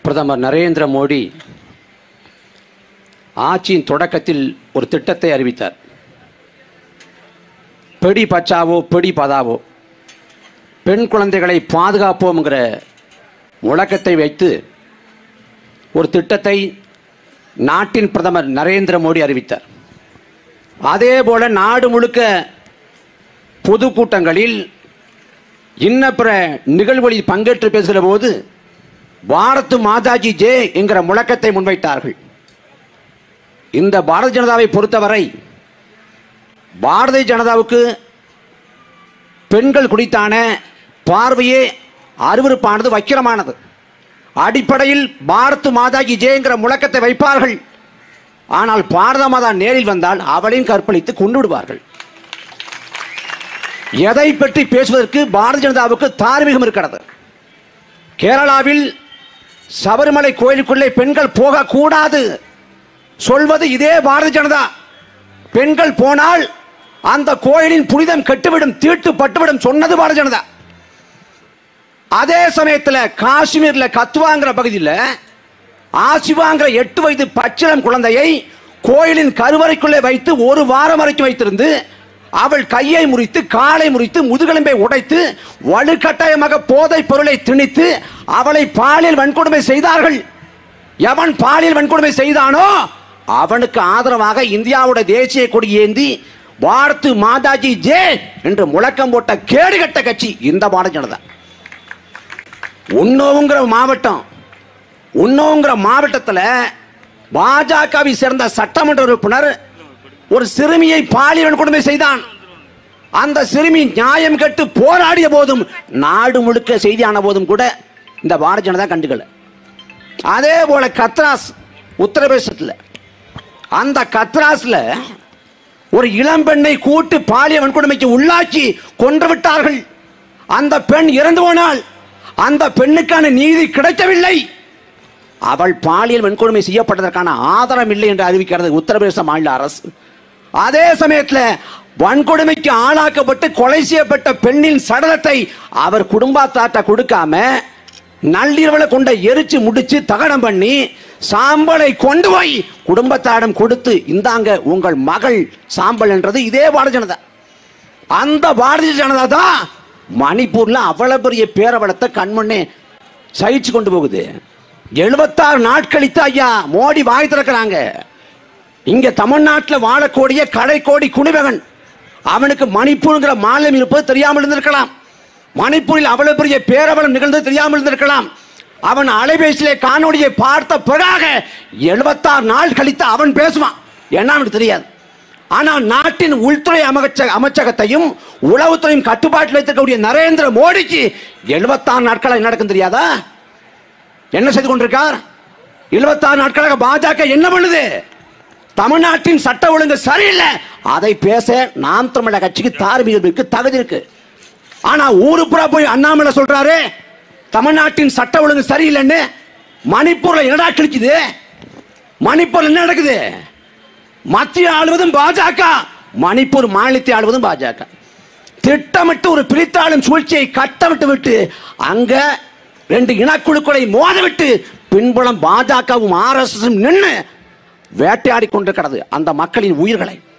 பிரதமர் நரேந்திர மோடி ஆட்சியின் தொடக்கத்தில் ஒரு திட்டத்தை அறிவித்தார் பெடி பச்சாவோ பெடி பதாவோ பெண் குழந்தைகளை பாதுகாப்போம்ங்கிற முழக்கத்தை வைத்து ஒரு திட்டத்தை நாட்டின் பிரதமர் நரேந்திர மோடி அறிவித்தார் அதே போல நாடு முழுக்க பொதுக்கூட்டங்களில் இன்ன பிற நிகழ்வுகளில் பங்கேற்று பேசுகிற போது பாரத் மாதாஜி ஜே என்கிற முழக்கத்தை முன்வைத்தார்கள் இந்த பாரதிய ஜனதாவை பொறுத்தவரை பாரதிய ஜனதாவுக்கு பெண்கள் குறித்தான பார்வையே அருவருப்பானது வக்கிரமானது அடிப்படையில் பாரத் மாதாஜி ஜெயங்கிற முழக்கத்தை வைப்பார்கள் ஆனால் பாரத மாதா நேரில் வந்தால் அவளையும் கற்பழித்து கொண்டு விடுவார்கள் எதை பற்றி பேசுவதற்கு பாரதிய ஜனதாவுக்கு தார்மீகம் இருக்கிறது கேரளாவில் சபரிமலை கோயிலுக்குள்ளே பெண்கள் போகக்கூடாது சொல்வது இதே பாரதிய ஜனதா பெண்கள் போனால் அந்த கோயிலின் புனிதம் கெட்டுவிடும் தீட்டு பட்டுவிடும் சொன்னது பாரதிய ஜனதா அதே சமயத்தில் காஷ்மீர்ல கத்துவாங்கிற பகுதியில் ஆசிவாங்கிற எட்டு வயது பச்சிளம் குழந்தையை கோயிலின் கருவறைக்குள்ளே வைத்து ஒரு வாரம் வரைக்கும் வைத்திருந்து அவள் கையை முறித்து காலை முறித்து முதுகெலும்பை உடைத்து வலுக்கட்டாயமாக போதைப் பொருளை திணித்து அவளை பாலியல் வன்கொடுமை செய்தார்கள் எவன் பாலியல் வன்கொடுமை செய்தானோ அவனுக்கு ஆதரவாக இந்தியாவுடைய தேசிய கொடி ஏந்தி பாரத் மாதாஜி ஜே என்று முழக்கம் போட்ட கேடுகட்ட கட்சி இந்த பாரதிய ஜனதா உன்னோங்கிற மாவட்டம் உன்னோங்கிற மாவட்டத்தில் பாஜகவை சேர்ந்த சட்டமன்ற உறுப்பினர் ஒரு சிறுமியை பாலியல் கொடுமை செய்தான் அந்த சிறுமி நியாயம் கட்டு போராடிய போதும் நாடு முழுக்க செய்தியான போதும் கூட இந்த பாரதிய ஜனதா கண்டுக்கல அதே போல கத்ராஸ் உத்தரப்பிரதேசத்தில் அந்த கத்ராஸ்ல ஒரு இளம்பெண்ணை கூட்டு பாலியல் வன்கொடுமைக்கு உள்ளாக்கி கொன்று விட்டார்கள் அந்த பெண் இறந்து போனால் அந்த பெண்ணுக்கான நீதி கிடைக்கவில்லை அவள் பாலியல் வன்கொடுமை செய்யப்பட்டதற்கான ஆதாரம் இல்லை என்று அறிவிக்கிறது உத்தரப்பிரதேச மாநில அரசு அதே சமயத்தில் வன்கொடுமைக்கு ஆளாக்கப்பட்டு கொலை செய்யப்பட்ட பெண்ணின் சடலத்தை அவர் குடும்பத்தாட்ட கொடுக்காம நள்ளிரவில் கொண்ட எரிச்சு முடிச்சு தகனம் பண்ணி சாம்பலை கொண்டு போய் குடும்பத்தாரிடம் கொடுத்து இந்தாங்க உங்கள் மகள் சாம்பல் என்றது இதே பாரதிய ஜனதா அந்த பாரதிய ஜனதா தான் மணிப்பூர்ல அவ்வளவு பெரிய பேரவலத்தை கண்முன்னே சகிச்சு கொண்டு போகுது எழுபத்தாறு நாட் கழித்து ஐயா மோடி வாய் திறக்கிறாங்க இங்க தமிழ்நாட்டில் வாழக்கூடிய கடைக்கோடி குணிவகன் அவனுக்கு மணிப்பூர்ங்கிற மாநிலம் இருப்பது தெரியாமல் இருந்திருக்கலாம் மணிப்பூரில் அவ்வளவு பெரிய பேரவலம் நிகழ்ந்தது தெரியாமல் இருந்திருக்கலாம் அவன் அலைபேசியிலே காணொளியை பார்த்த பிறகாக எழுபத்தாறு நாள் கழித்து அவன் பேசுவான் என்ன அவனுக்கு தெரியாது ஆனால் நாட்டின் உள்துறை அமைச்ச அமைச்சகத்தையும் உளவுத்துறையும் கட்டுப்பாட்டில் வைத்திருக்கக்கூடிய நரேந்திர மோடிக்கு எழுபத்தாறு நாட்கள் என்ன நடக்கும் தெரியாதா என்ன செய்து கொண்டிருக்கார் எழுபத்தாறு நாட்களாக பாஜக என்ன பண்ணுது தமிழ்நாட்டின் சட்ட ஒழுங்கு சரியில்லை அதை பேச நாம் தமிழக கட்சிக்கு தார்மீகம் இருக்கு தகுதி இருக்கு ஆனா ஊருப்புறா போய் அண்ணாமலை சொல்றாரு தமிழ்நாட்டின் சட்ட ஒழுங்கு சரியில்லைன்னு மணிப்பூர்ல என்னடா கிழிக்குது மணிப்பூர்ல என்ன நடக்குது மத்திய ஆளுவதும் பாஜக மணிப்பூர் மாநிலத்தை ஆளுவதும் பாஜக திட்டமிட்டு ஒரு பிரித்தாளும் சூழ்ச்சியை கட்டவிட்டு விட்டு அங்க ரெண்டு இனக்குழுக்களை மோதவிட்டு பின்புலம் பாஜகவும் ஆர்எஸ்எஸும் நின்று வேட்டையாடி கொண்டிருக்கிறது அந்த மக்களின் உயிர்களை